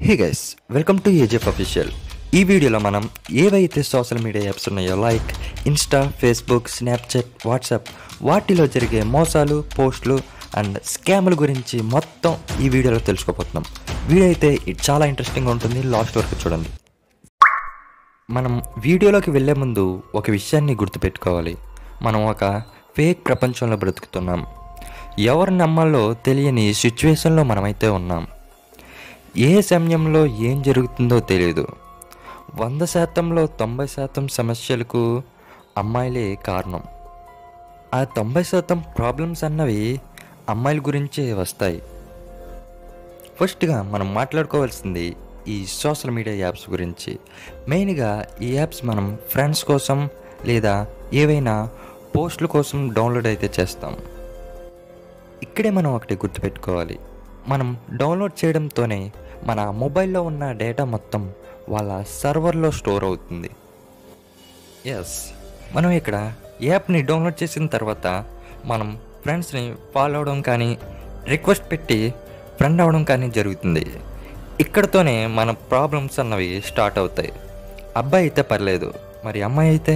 hey guys welcome to A J F official ఈ వీడియోలో మనం ఏవైతే సోషల్ మీడియా యాప్స్ ఉన్నాయో like insta Facebook Snapchat WhatsApp వాటిలో జరిగే మోసాలు పోస్టులు అండ్ స్కాముల గురించి మొత్తం ఈ వీడియోలో తెలుసుకోబోతున్నాం వీడియో అయితే ఇది చాలా ఇంట్రెస్టింగ్గా ఉంటుంది లాస్ట్ వరకు చూడండి మనం వీడియోలోకి వెళ్ళే ముందు ఒక విషయాన్ని గుర్తుపెట్టుకోవాలి మనం ఒక ఫేక్ ప్రపంచంలో బ్రతుకుతున్నాం ఎవరు నమ్మాలో తెలియని సిచ్యువేషన్లో మనమైతే ఉన్నాం ఏ సమయంలో ఏం జరుగుతుందో తెలియదు వంద శాతంలో తొంభై శాతం సమస్యలకు అమ్మాయిలే కారణం ఆ తొంభై శాతం ప్రాబ్లమ్స్ అన్నవి అమ్మాయిల గురించే వస్తాయి ఫస్ట్గా మనం మాట్లాడుకోవాల్సింది ఈ సోషల్ మీడియా యాప్స్ గురించి మెయిన్గా ఈ యాప్స్ మనం ఫ్రెండ్స్ కోసం లేదా ఏవైనా పోస్టుల కోసం డౌన్లోడ్ అయితే చేస్తాం ఇక్కడే మనం ఒకటి గుర్తుపెట్టుకోవాలి మనం డౌన్లోడ్ చేయడంతోనే మన మొబైల్లో ఉన్న డేటా మొత్తం వాళ్ళ సర్వర్లో స్టోర్ అవుతుంది ఎస్ మనం ఇక్కడ యాప్ని డౌన్లోడ్ చేసిన తర్వాత మనం ఫ్రెండ్స్ని ఫాలో అవడం కానీ రిక్వెస్ట్ పెట్టి ఫ్రెండ్ అవడం కానీ జరుగుతుంది ఇక్కడతోనే మన ప్రాబ్లమ్స్ అన్నవి స్టార్ట్ అవుతాయి అబ్బాయి అయితే పర్లేదు మరి అమ్మాయి అయితే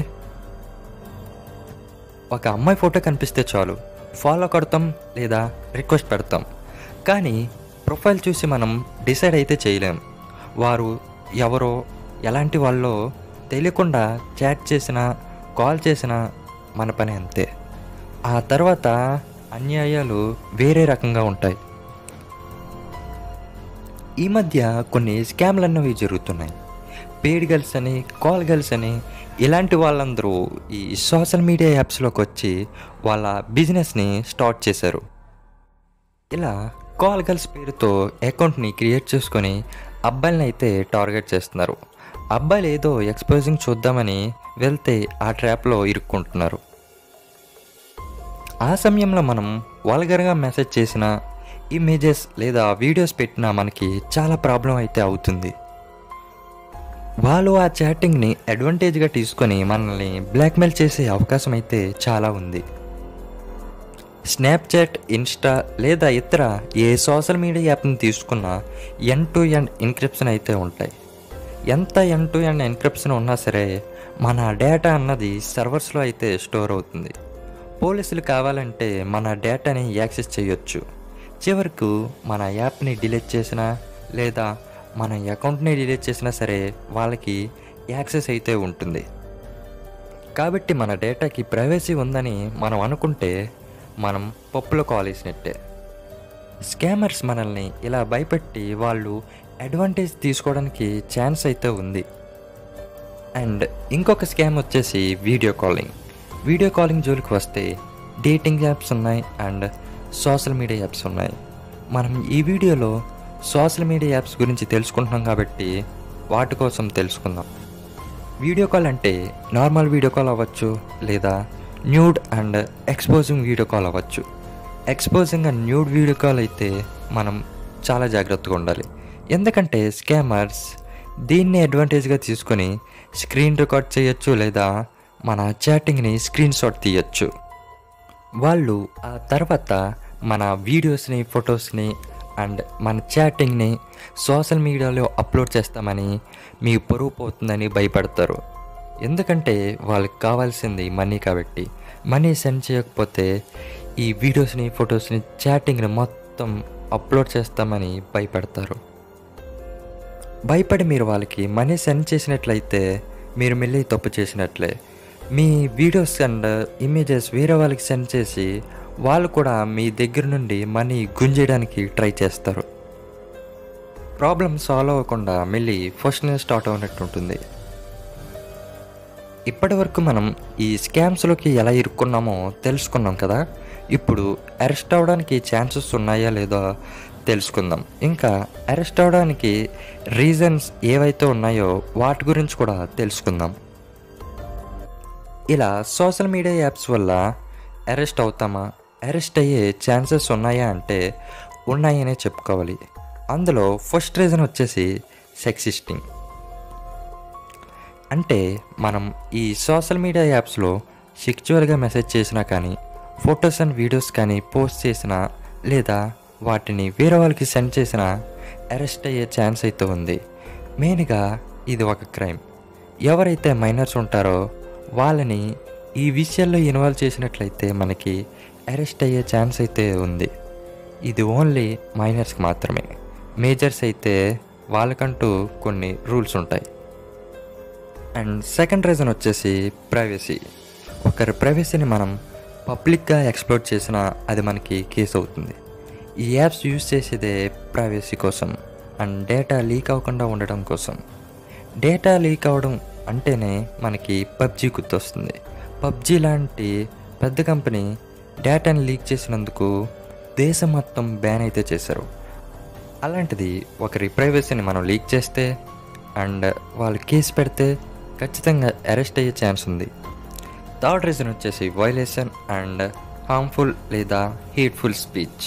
ఒక అమ్మాయి ఫోటో కనిపిస్తే చాలు ఫాలో కొడతాం లేదా రిక్వెస్ట్ పెడతాం కానీ ప్రొఫైల్ చూసి మనం డిసైడ్ అయితే చేయలేం వారు ఎవరో ఎలాంటి వాళ్ళో తెలియకుండా చాట్ చేసినా కాల్ చేసినా మన పని అంతే ఆ తర్వాత అన్యాయాలు వేరే రకంగా ఉంటాయి ఈ మధ్య కొన్ని స్కామ్లు అన్నవి జరుగుతున్నాయి పేడ్ గర్ల్స్ అని కాల్ గర్ల్స్ అని ఇలాంటి వాళ్ళందరూ ఈ సోషల్ మీడియా యాప్స్లోకి వచ్చి వాళ్ళ బిజినెస్ని స్టార్ట్ చేశారు ఇలా కాల్ గర్ల్స్ పేరుతో అకౌంట్ని క్రియేట్ చేసుకొని అబ్బాయిలని అయితే టార్గెట్ చేస్తున్నారు అబ్బాయిలు ఏదో ఎక్స్పోజింగ్ చూద్దామని వెళ్తే ఆ ట్రాప్లో ఇరుక్కుంటున్నారు ఆ సమయంలో మనం వల్గర్గా మెసేజ్ చేసిన ఇమేజెస్ లేదా వీడియోస్ పెట్టినా మనకి చాలా ప్రాబ్లం అయితే అవుతుంది వాళ్ళు ఆ చాటింగ్ని అడ్వాంటేజ్గా తీసుకొని మనల్ని బ్లాక్మెయిల్ చేసే అవకాశం అయితే చాలా ఉంది స్నాప్చాట్ ఇన్స్టా లేదా ఇతర ఏ సోషల్ మీడియా యాప్ని తీసుకున్నా ఎన్ టు ఎండ్ ఎన్క్రిప్షన్ అయితే ఉంటాయి ఎంత ఎన్ టు ఎండ్ ఎన్క్రిప్షన్ ఉన్నా సరే మన డేటా అన్నది సర్వర్స్లో అయితే స్టోర్ అవుతుంది పోలీసులు కావాలంటే మన డేటాని యాక్సెస్ చేయొచ్చు చివరకు మన యాప్ని డిలీట్ చేసినా లేదా మన అకౌంట్ని డిలీట్ చేసినా సరే వాళ్ళకి యాక్సెస్ అయితే ఉంటుంది కాబట్టి మన డేటాకి ప్రైవసీ ఉందని మనం అనుకుంటే మనం పప్పులో కాలేసినట్టే స్కామర్స్ మనల్ని ఇలా భయపెట్టి వాళ్ళు అడ్వాంటేజ్ తీసుకోవడానికి ఛాన్స్ అయితే ఉంది అండ్ ఇంకొక స్కామ్ వచ్చేసి వీడియో కాలింగ్ వీడియో కాలింగ్ జోలికి వస్తే డేటింగ్ యాప్స్ ఉన్నాయి అండ్ సోషల్ మీడియా యాప్స్ ఉన్నాయి మనం ఈ వీడియోలో సోషల్ మీడియా యాప్స్ గురించి తెలుసుకుంటున్నాం కాబట్టి వాటి కోసం తెలుసుకుందాం వీడియో కాల్ అంటే నార్మల్ వీడియో కాల్ అవ్వచ్చు లేదా nude and exposing video call అవ్వచ్చు exposing and nude video call అయితే మనం చాలా జాగ్రత్తగా ఉండాలి ఎందుకంటే స్కామర్స్ దీన్ని అడ్వాంటేజ్గా తీసుకొని స్క్రీన్ రికార్డ్ చేయొచ్చు లేదా మన చాటింగ్ని స్క్రీన్ షాట్ తీయచ్చు వాళ్ళు ఆ తర్వాత మన వీడియోస్ని ఫొటోస్ని అండ్ మన చాటింగ్ని సోషల్ మీడియాలో అప్లోడ్ చేస్తామని మీ పరువు పోతుందని భయపడతారు ఎందుకంటే వాళ్ళకి కావాల్సింది మనీ కాబట్టి మనీ సెండ్ చేయకపోతే ఈ వీడియోస్ని ఫొటోస్ని చాటింగ్ని మొత్తం అప్లోడ్ చేస్తామని భయపడతారు భయపడి మీరు వాళ్ళకి మనీ సెండ్ చేసినట్లయితే మీరు మళ్ళీ తప్పు చేసినట్లే మీ వీడియోస్ అండ్ ఇమేజెస్ వేరే వాళ్ళకి సెండ్ చేసి వాళ్ళు కూడా మీ దగ్గర నుండి మనీ గుంజేయడానికి ట్రై చేస్తారు ప్రాబ్లం సాల్వ్ అవ్వకుండా మళ్ళీ ఫస్ట్ నుంచి స్టార్ట్ అవునట్టు ఉంటుంది ఇప్పటి వరకు మనం ఈ స్కామ్స్లోకి ఎలా ఇరుక్కున్నామో తెలుసుకున్నాం కదా ఇప్పుడు అరెస్ట్ అవ్వడానికి ఛాన్సెస్ ఉన్నాయా లేదో తెలుసుకుందాం ఇంకా అరెస్ట్ అవ్వడానికి రీజన్స్ ఏవైతే ఉన్నాయో వాటి గురించి కూడా తెలుసుకుందాం ఇలా సోషల్ మీడియా యాప్స్ వల్ల అరెస్ట్ అవుతామా అరెస్ట్ అయ్యే ఛాన్సెస్ ఉన్నాయా అంటే ఉన్నాయనే చెప్పుకోవాలి అందులో ఫస్ట్ రీజన్ వచ్చేసి సెక్సిస్టింగ్ అంటే మనం ఈ సోషల్ మీడియా యాప్స్లో సెక్చువల్గా మెసేజ్ చేసినా కానీ ఫొటోస్ అండ్ వీడియోస్ కానీ పోస్ట్ చేసినా లేదా వాటిని వేరే వాళ్ళకి సెండ్ చేసిన అరెస్ట్ అయ్యే ఛాన్స్ అయితే ఉంది మెయిన్గా ఇది ఒక క్రైమ్ ఎవరైతే మైనర్స్ ఉంటారో వాళ్ళని ఈ విషయాల్లో ఇన్వాల్వ్ చేసినట్లయితే మనకి అరెస్ట్ అయ్యే ఛాన్స్ అయితే ఉంది ఇది ఓన్లీ మైనర్స్కి మాత్రమే మేజర్స్ అయితే వాళ్ళకంటూ కొన్ని రూల్స్ ఉంటాయి అండ్ సెకండ్ రీజన్ వచ్చేసి ప్రైవసీ ఒకరి ప్రైవసీని మనం పబ్లిక్గా ఎక్స్ప్లోర్ చేసినా అది మనకి కేసు అవుతుంది ఈ యాప్స్ యూజ్ చేసేదే ప్రైవసీ కోసం అండ్ డేటా లీక్ అవ్వకుండా ఉండడం కోసం డేటా లీక్ అవ్వడం అంటేనే మనకి పబ్జీ గుర్తొస్తుంది పబ్జీ లాంటి పెద్ద కంపెనీ డేటాని లీక్ చేసినందుకు దేశం మొత్తం బ్యాన్ అయితే చేశారు అలాంటిది ఒకరి ప్రైవసీని మనం లీక్ చేస్తే అండ్ వాళ్ళు కేసు పెడితే ఖచ్చితంగా అరెస్ట్ అయ్యే ఛాన్స్ ఉంది థర్డ్ రీజన్ వచ్చేసి వైలేషన్ అండ్ హార్మ్ఫుల్ లేదా హీట్ఫుల్ స్పీచ్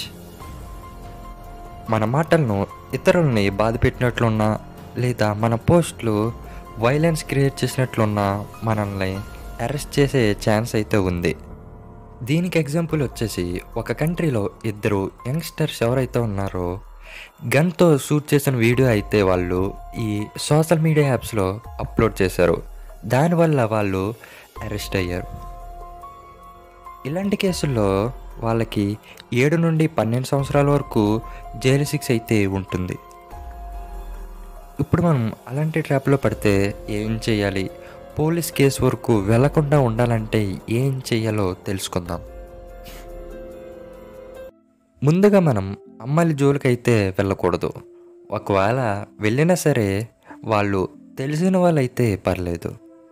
మన మాటలను ఇతరులని బాధ పెట్టినట్లున్నా లేదా మన పోస్టులు వైలెన్స్ క్రియేట్ చేసినట్లున్నా మనల్ని అరెస్ట్ చేసే ఛాన్స్ అయితే ఉంది దీనికి ఎగ్జాంపుల్ వచ్చేసి ఒక కంట్రీలో ఇద్దరు యంగ్స్టర్స్ ఎవరైతే ఉన్నారో గన్తో షూట్ చేసిన వీడియో అయితే వాళ్ళు ఈ సోషల్ మీడియా యాప్స్లో అప్లోడ్ చేశారు దానివల్ల వాళ్ళు అరెస్ట్ అయ్యారు ఇలాంటి కేసుల్లో వాళ్ళకి ఏడు నుండి పన్నెండు సంవత్సరాల వరకు జైలు శిక్ష అయితే ఉంటుంది ఇప్పుడు మనం అలాంటి ట్రాప్లో పడితే ఏం చేయాలి పోలీస్ కేసు వరకు వెళ్లకుండా ఉండాలంటే ఏం చేయాలో తెలుసుకుందాం ముందుగా మనం అమ్మాయిల జోలికైతే వెళ్ళకూడదు ఒకవేళ వెళ్ళినా సరే వాళ్ళు తెలిసిన వాళ్ళైతే పర్లేదు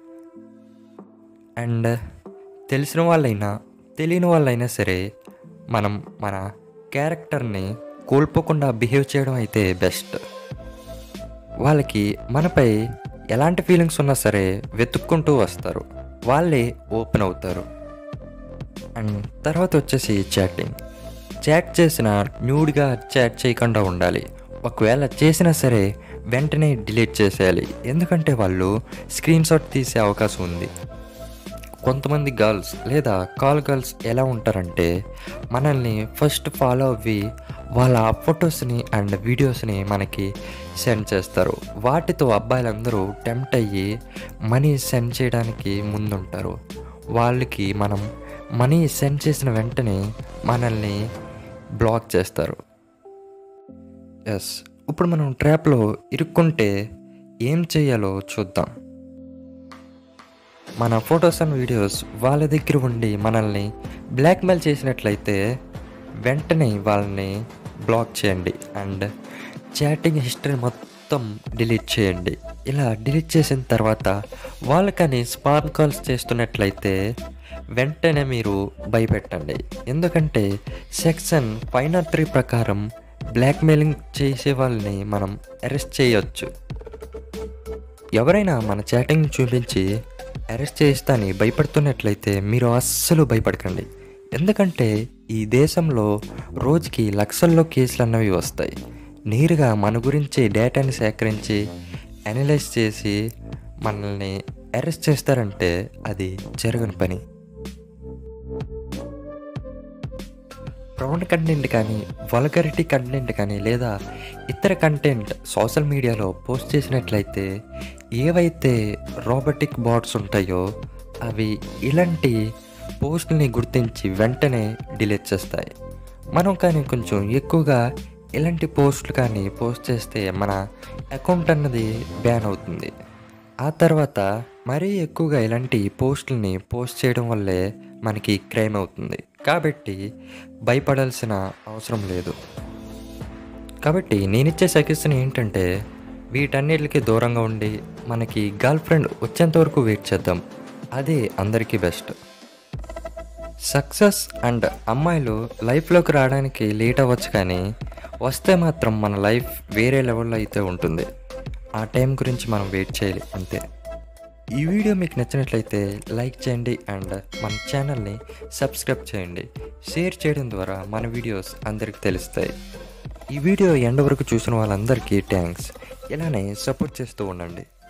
అండ్ తెలిసిన వాళ్ళైనా తెలియని వాళ్ళైనా సరే మనం మన క్యారెక్టర్ని కోల్పోకుండా బిహేవ్ చేయడం అయితే బెస్ట్ వాళ్ళకి మనపై ఎలాంటి ఫీలింగ్స్ ఉన్నా సరే వెతుక్కుంటూ వస్తారు వాళ్ళే ఓపెన్ అవుతారు అండ్ తర్వాత వచ్చేసి చాటింగ్ చాట్ చేసిన న్యూడ్గా చాట్ చేయకుండా ఉండాలి ఒకవేళ చేసినా సరే వెంటనే డిలీట్ చేసేయాలి ఎందుకంటే వాళ్ళు స్క్రీన్ షాట్ తీసే అవకాశం ఉంది కొంతమంది గర్ల్స్ లేదా కాల్ గర్ల్స్ ఎలా ఉంటారంటే మనల్ని ఫస్ట్ ఫాలో అవ్వి వాళ్ళ ఫొటోస్ని అండ్ వీడియోస్ని మనకి సెండ్ చేస్తారు వాటితో అబ్బాయిలందరూ టెంప్ట్ అయ్యి మనీ సెండ్ చేయడానికి ముందుంటారు వాళ్ళకి మనం మనీ సెండ్ చేసిన వెంటనే మనల్ని బ్లాక్ చేస్తారు ఎస్ ఇప్పుడు మనం ట్రాప్లో ఇరుక్కుంటే ఏం చేయాలో చూద్దాం మన ఫొటోస్ అండ్ వీడియోస్ వాళ్ళ దగ్గర ఉండి మనల్ని బ్లాక్మెయిల్ చేసినట్లయితే వెంటనే వాళ్ళని బ్లాక్ చేయండి అండ్ చాటింగ్ హిస్టరీ మొత్తం డిలీట్ చేయండి ఇలా డిలీట్ చేసిన తర్వాత వాళ్ళకని స్పామ్ కాల్స్ చేస్తున్నట్లయితే వెంటనే మీరు భయపెట్టండి ఎందుకంటే సెక్షన్ ఫైవ్ నాట్ త్రీ ప్రకారం బ్లాక్మెయిలింగ్ చేసే వాళ్ళని మనం అరెస్ట్ చేయొచ్చు ఎవరైనా మన చాటింగ్ చూపించి అరెస్ట్ చేస్తాని భయపడుతున్నట్లయితే మీరు అస్సలు భయపడకండి ఎందుకంటే ఈ దేశంలో రోజుకి లక్షల్లో కేసులు అన్నవి వస్తాయి నేరుగా మన గురించి డేటాని సేకరించి అనలైజ్ చేసి మనల్ని అరెస్ట్ చేస్తారంటే అది జరగని పని ప్రౌండ్ కంటెంట్ కానీ వల్గరిటీ కంటెంట్ కానీ లేదా ఇతర కంటెంట్ సోషల్ మీడియాలో పోస్ట్ చేసినట్లయితే ఏవైతే రోబోటిక్ బాట్స్ ఉంటాయో అవి ఇలాంటి పోస్ట్ని గుర్తించి వెంటనే డిలీట్ చేస్తాయి మనం కానీ కొంచెం ఎక్కువగా ఇలాంటి పోస్టులు కానీ పోస్ట్ చేస్తే మన అకౌంట్ అన్నది బ్యాన్ అవుతుంది ఆ తర్వాత మరీ ఎక్కువగా ఇలాంటి పోస్టులని పోస్ట్ చేయడం వల్లే మనకి క్రైమ్ అవుతుంది కాబట్టి భయపడాల్సిన అవసరం లేదు కాబట్టి నేనిచ్చే సజెషన్ ఏంటంటే వీటన్నిటికి దూరంగా ఉండి మనకి గర్ల్ ఫ్రెండ్ వచ్చేంత వరకు వెయిట్ చేద్దాం అదే అందరికీ బెస్ట్ సక్సెస్ అండ్ అమ్మాయిలు లైఫ్లోకి రావడానికి లేట్ అవ్వచ్చు కానీ వస్తే మాత్రం మన లైఫ్ వేరే లెవెల్లో అయితే ఉంటుంది ఆ టైం గురించి మనం వెయిట్ చేయాలి అంతే ఈ వీడియో మీకు నచ్చినట్లయితే లైక్ చేయండి అండ్ మన ఛానల్ని సబ్స్క్రైబ్ చేయండి షేర్ చేయడం ద్వారా మన వీడియోస్ అందరికి తెలుస్తాయి ఈ వీడియో ఎండ్ వరకు చూసిన వాళ్ళందరికీ థ్యాంక్స్ ఇలానే సపోర్ట్ చేస్తూ ఉండండి